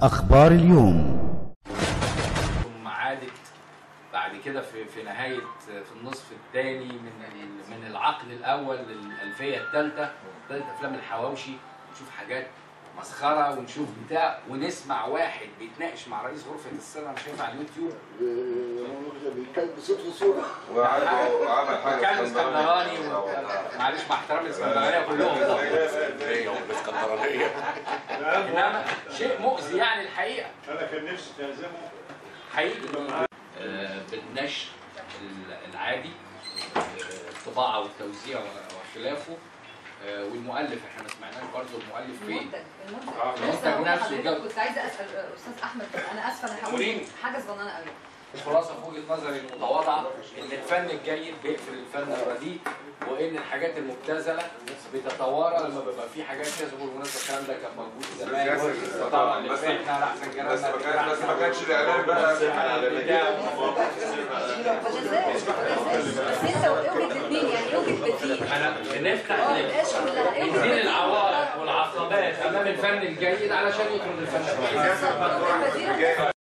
أخبار اليوم ثم عادت بعد كده في في نهايه في النصف الثاني من ال- من العقد الاول للالفيه الثالثه ابتدت افلام الحواوشي نشوف حاجات مسخره ونشوف بتاع ونسمع واحد بيتناقش مع رئيس غرفه السر انا شايفها على اليوتيوب بيتكلم بصوت وصوره وعمل وعمل حاجه كان اسكندراني اسكندراني. و- معلش مع احترام الاسكندرانيه كلهم طبعا انما شيء مؤذي يعني الحقيقه انا كان نفسي تهزمه حقيقي آه، بالنشر العادي آه، الطباعه والتوزيع وخلافه آه، والمؤلف احنا ما سمعناش برضه المؤلف فين المنتج المنتج المنتج لسه هقول نفسه لحضرتك جو. كنت عايزه اسال استاذ احمد انا اسفه انا هقول قوليلي. حاجه صغننه قوي الخلاصه في وجهه نظري المتواضعه ان الفن الجيد بيقفل الفن الرديء وان الحاجات المبتذله بتتوارى لما بيبقى في حاجات كده زي ما بالمناسبه الكلام ده كان موجود زمان بس- طبعا اللي بس- احنا على احسن كلام بس ما كان بس ما كانش الاعلان بقى بس انت اوجد الاثنين يعني اوجد بديل انا بنفتح اه ليه؟ القش كلها اوجد نزيل بديل. العوائق والعقبات امام الفن الجيد علشان يخرج الفن الجيد بالظبط، اوجد بديل